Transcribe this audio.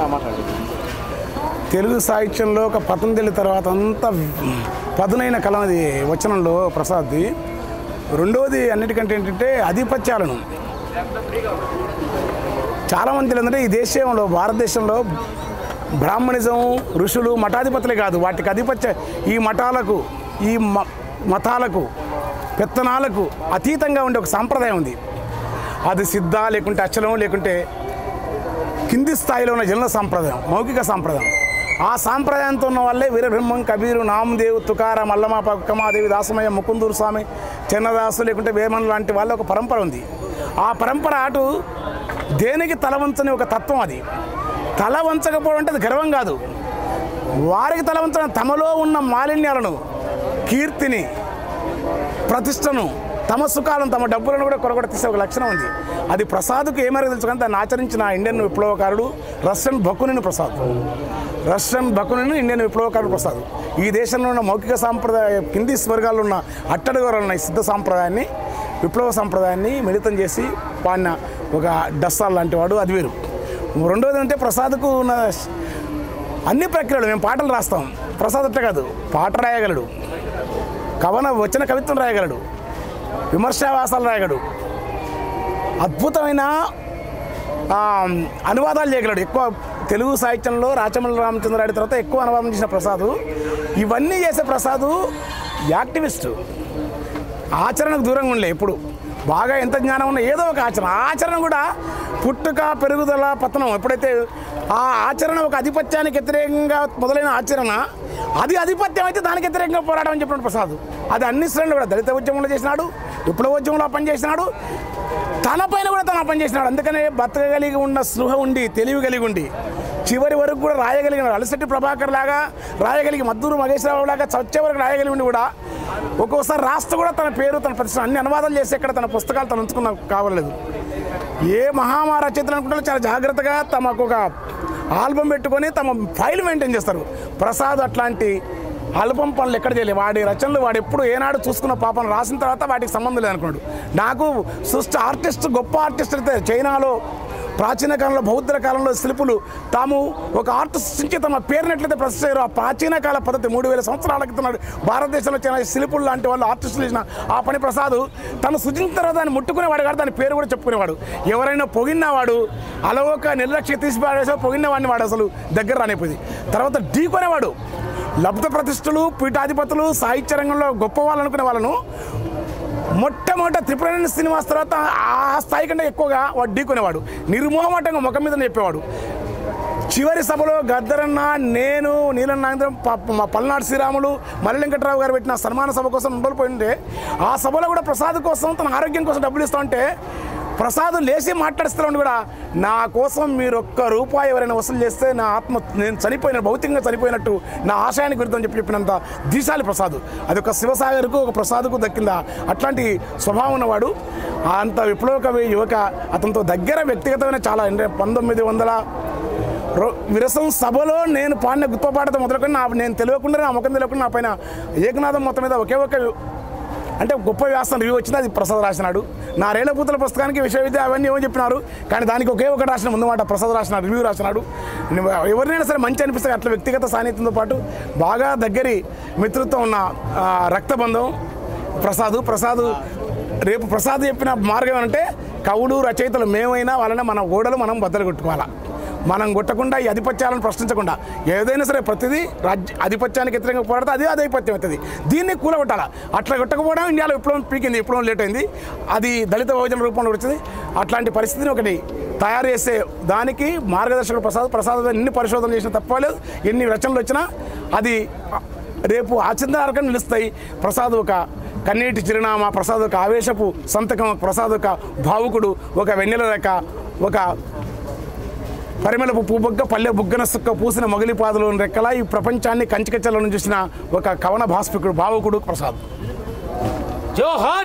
తెలుగు సాహిత్యంలో ఒక పతంజలి తర్వాత అంత పదునైన కలం అది వచనంలో ప్రసాద్ది రెండవది అన్నిటికంటే ఏంటంటే ఆధిపత్యాలను చాలామంది ఏంటంటే ఈ దేశంలో భారతదేశంలో బ్రాహ్మణిజం ఋషులు మఠాధిపతులే కాదు వాటికి అధిపత్య ఈ మఠాలకు ఈ మ- మతాలకు పెత్తనాలకు అతీతంగా ఉండే ఒక సాంప్రదాయం ఉంది అది సిద్ధ లేకుంటే అచలం లేకుంటే కింది స్థాయిలో ఉన్న జనుల సాంప్రదాయం మౌఖిక సాంప్రదాయం ఆ సాంప్రదాయంతో ఉన్న వాళ్ళే వీరబ్రహ్మం కబీరు నామదేవ్ తుకారం అల్లమ పక్కమాదేవి దాసమయ్య ముకుందూరు స్వామి చిన్నదాసు లేకుంటే వేమన్ లాంటి వాళ్ళ ఒక పరంపర ఉంది ఆ పరంపర అటు దేనికి తల వంచని ఒక తత్వం అది తల వంచకపోవడం అంటే అది గర్వం కాదు వారికి తల వంచడం తమలో ఉన్న మాలిన్యాలను కీర్తిని ప్రతిష్టను తమ సుఖాలను తమ డబ్బులను కూడా కొరగొడ తీసే ఒక లక్షణం ఉంది అది ప్రసాద్కు ఏమేరకు తెలుసు కానీ దాన్ని ఆచరించిన ఇండియన్ విప్లవకారుడు రష్యన్ బకునిని ప్రసాద్ రష్యన్ బకునిని ఇండియన్ విప్లవకారుడు ప్రసాద్ ఈ దేశంలో ఉన్న మౌఖిక సాంప్రదాయ కింది స్వర్గాల్లో ఉన్న అట్టడుగులో ఉన్న ఈ సిద్ధ సాంప్రదాయాన్ని విప్లవ సాంప్రదాయాన్ని మిళితం చేసి పాడిన ఒక డస్సాల్ లాంటి వాడు అది వేరు రెండోది అంటే ప్రసాద్కు ఉన్న అన్ని ప్రక్రియలు మేము పాటలు రాస్తాం ప్రసాద్ అట్లా కాదు పాట రాయగలడు కవన వచ్చిన కవిత్వం రాయగలడు విమర్శావాసాలు రాయగలడు అద్భుతమైన ఆ, అనువాదాలు చేయగలడు ఎక్కువ తెలుగు సాహిత్యంలో రాచమల్లి రామచంద్రాడి తర్వాత ఎక్కువ అనువాదం చేసిన ప్రసాద్ ఇవన్నీ చేసే ప్రసాద్ యాక్టివిస్టు ఆచరణకు దూరంగా ఉండలే ఎప్పుడు బాగా ఎంత జ్ఞానం ఉన్నా ఏదో ఒక ఆచరణ ఆ ఆచరణ కూడా పుట్టుక పెరుగుదల పతనం ఎప్పుడైతే ఆ ఆచరణ ఒక ఆధిపత్యానికి వ్యతిరేకంగా మొదలైన ఆచరణ అది ఆధిపత్యం అయితే దానికి వ్యతిరేకంగా పోరాటం అని చెప్పిన ప్రసాద్ అది అన్ని శ్రేణులు కూడా దళిత ఉద్యమంలో చేసినాడు విప్లవోద్యమంలో పనిచేసినాడు తన పైన కూడా తన పనిచేసినాడు అందుకనే బతకగలిగి ఉన్న స్పృహ ఉండి తెలివి కలిగి ఉండి చివరి వరకు కూడా రాయగలిగిన అలసటి ప్రభాకర్ లాగా రాయగలిగి మద్దూరు మహేశ్వరరావు లాగా చచ్చే వరకు రాయగలిగి ఉండి కూడా ఒక్కోసారి రాష్ట్ర కూడా తన పేరు తన ప్రతిష్ట అన్ని అనువాదాలు చేసి ఇక్కడ తన పుస్తకాలు తను ఉంచుకున్న కావలేదు ఏ మహామా రచయితలు అనుకుంటారో చాలా జాగ్రత్తగా తమకు ఒక ఆల్బమ్ పెట్టుకొని తమ ఫైల్ మెయింటైన్ చేస్తారు ప్రసాద్ అట్లాంటి ఆల్బమ్ పనులు ఎక్కడ చేయలేదు వాడి రచనలు వాడు ఎప్పుడు ఏనాడు చూసుకున్న పాపను రాసిన తర్వాత వాటికి సంబంధం లేదనుకున్నాడు నాకు సృష్టి ఆర్టిస్ట్ గొప్ప ఆర్టిస్ట్ అయితే చైనాలో ప్రాచీన కాలంలో బౌద్ధ కాలంలో శిల్పులు తాము ఒక ఆర్ట్ సృష్టించి తమ పేరుని ఎట్లయితే ప్రశ్నించారో ఆ ప్రాచీన కాల పద్ధతి మూడు వేల సంవత్సరాల క్రితం నాడు భారతదేశంలో వచ్చిన శిల్పులు లాంటి వాళ్ళు ఆర్టిస్టులు చేసిన ఆ పని ప్రసాద్ తను సృజించిన తర్వాత దాన్ని ముట్టుకునేవాడు కాదు దాని పేరు కూడా చెప్పుకునేవాడు ఎవరైనా పొగిన్నవాడు అలవోక నిర్లక్ష్య తీసి పాడేసో పొగిన్న వాడిని వాడు అసలు దగ్గర రానిపోయింది తర్వాత ఢీకొనేవాడు లబ్ధ ప్రతిష్ఠులు పీఠాధిపతులు సాహిత్య రంగంలో గొప్ప వాళ్ళు అనుకునే వాళ్ళను మొట్టమొదట త్రిపురనేని శ్రీనివాస్ తర్వాత ఆ స్థాయి కంటే ఎక్కువగా వాడు ఢీకొనేవాడు నిర్మోహమాటంగా ముఖం మీద చెప్పేవాడు చివరి సభలో గద్దరన్న నేను నీలం నాగేంద్రం ప- మా పల్నాడు శ్రీరాములు మల్లి వెంకట్రావు గారు పెట్టిన సన్మాన సభ కోసం ఉండాలిపోయింటే ఆ సభలో కూడా ప్రసాద్ కోసం తన ఆరోగ్యం కోసం డబ్బులు ఇస్తా ఉంటే ప్రసాద్ లేచి మాట్లాడిస్తూ ఉండి కూడా నా కోసం మీరు ఒక్క రూపాయి ఎవరైనా వసూలు చేస్తే నా ఆత్మ నేను చనిపోయిన భౌతికంగా చనిపోయినట్టు నా ఆశయానికి విరుద్ధం చెప్పి చెప్పినంత దీశాలి ప్రసాద్ అది ఒక శివసాగర్కు ఒక ప్రసాద్కు దక్కిందా అట్లాంటి స్వభావం ఉన్నవాడు అంత విప్లవకవి యువక అతనితో దగ్గర వ్యక్తిగతమైన చాలా అంటే పంతొమ్మిది వందల రో- విరసం సభలో నేను పాడిన గొప్ప పాటతో మొదలుకొని నా నేను తెలియకుండా నా ముఖం తెలియకుండా నా పైన ఏకనాథం మొత్తం మీద ఒకే ఒక అంటే గొప్ప వ్యాసం రివ్యూ వచ్చింది అది ప్రసాద్ రాసినాడు నా రేలపూతల పుస్తకానికి విశ్వవిద్యాలయం అవన్నీ ఏమో చెప్పినారు కానీ దానికి ఒకే ఒకటి రాసిన ముందు మాట ప్రసాద్ రాసిన రివ్యూ రాసినాడు నువ్వు ఎవరినైనా సరే మంచి అనిపిస్తే అట్లా వ్యక్తిగత సాన్నిధ్యంతో పాటు బాగా దగ్గరి మిత్రత్వం ఉన్న ఆ, రక్తబంధం ప్రసాద్ ప్రసాద్ రేపు ప్రసాద్ చెప్పిన మార్గం ఏమంటే కవులు రచయితలు మేమైనా వాళ్ళని మన ఓడలు మనం బద్దలు కొట్టుకోవాలా మనం కొట్టకుండా ఈ ఆధిపత్యాలను ప్రశ్నించకుండా ఏదైనా సరే ప్రతిదీ రాజ్య ఆధిపత్యానికి వ్యతిరేకంగా పోరాడితే అదే ఆధిపత్యం అవుతుంది దీన్ని కూలగొట్టాలా అట్లా కొట్టకపోవడం ఇండియాలో విప్లవం పీకింది విప్లవం లేట్ అయింది అది దళిత బహుజన రూపంలో వచ్చింది అట్లాంటి పరిస్థితిని ఒకటి తయారు చేసే దానికి మార్గదర్శకుడు ప్రసాద్ ప్రసాద్ ఎన్ని పరిశోధనలు చేసినా తప్పలేదు ఎన్ని రచనలు వచ్చినా అది రేపు ఆచందారకం నిలుస్తాయి ప్రసాద్ ఒక కన్నీటి చిరునామా ప్రసాద్ ఒక ఆవేశపు సంతకం ప్రసాద్ ఒక భావుకుడు ఒక వెన్నెల రేఖ ఒక పరిమళపు పూబొగ్గ పల్లె బుగ్గన సుక్క పూసిన మొగలి పాదలు రెక్కల ఈ ప్రపంచాన్ని కంచికచ్చలను చూసిన ఒక కవన భాస్పికుడు భావుకుడు ప్రసాద్ జోహార్